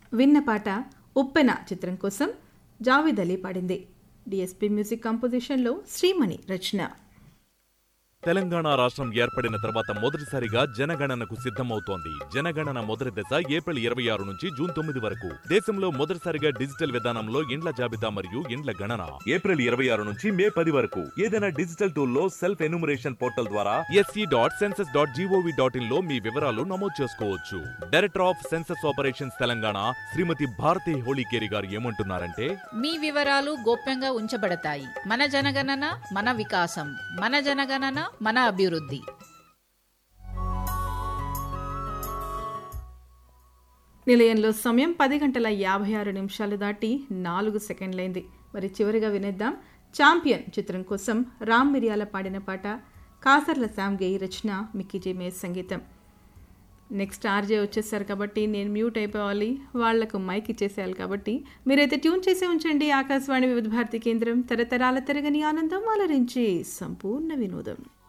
విన్న పాట ఉప్పెన చిత్రం కోసం జావేద్ అలీ పాడింది డిఎస్పి మ్యూజిక్ కంపోజిషన్లో శ్రీమణి రచన తెలంగాణ రాష్ట్రం ఏర్పడిన తర్వాత మొదటిసారిగా జనగణనకు సిద్ధమవుతోంది జనగణన మొదటి దశ ఏప్రిల్ ఇరవై ఆరు నుంచి జూన్ తొమ్మిది వరకు దేశంలో మొదటిసారిగా డిజిటల్ విధానంలో ఇండ్ల జాబితా మరియు ఇండ్ల గణన ఏప్రిల్ ఇరవై ఆరు నుంచి మే పది వరకు ఏదైనా డిజిటల్ టూల్ లో సెల్ఫ్ ఎన్యూమరేషన్ పోర్టల్ ద్వారా SE dot census dot GOV dot IN లో మీ వివరాలు నమోదు చేసుకోవచ్చు director of census operations Telangana Shrimati Bharati Holikeri గారు ఏమంటున్నారంటే మీ వివరాలు గోప్యంగా ఉంచబడతాయి మన జనగణన మన వికాసం మన జనగణన మన అభివృద్ధి నిలయంలో సమయం పది గంటల యాభై ఆరు నిమిషాలు దాటి నాలుగు సెకండ్లైంది మరి చివరిగా వినేద్దాం ఛాంపియన్ చిత్రం కోసం రామ్ మిరియాల పాడిన పాట కాసర్ల శామ్ గేయి రచన మిక్కీ జే మేస్ సంగీతం నెక్స్ట్ ఆర్జే వచ్చేసారు కాబట్టి నేను మ్యూట్ అయిపోవాలి వాళ్లకు మైక్ ఇచ్చేసేయాలి కాబట్టి మీరైతే ట్యూన్ చేసి ఉంచండి ఆకాశవాణి వివిధ భారతి కేంద్రం తరతరాల తిరగని ఆనందం అలరించి సంపూర్ణ వినోదం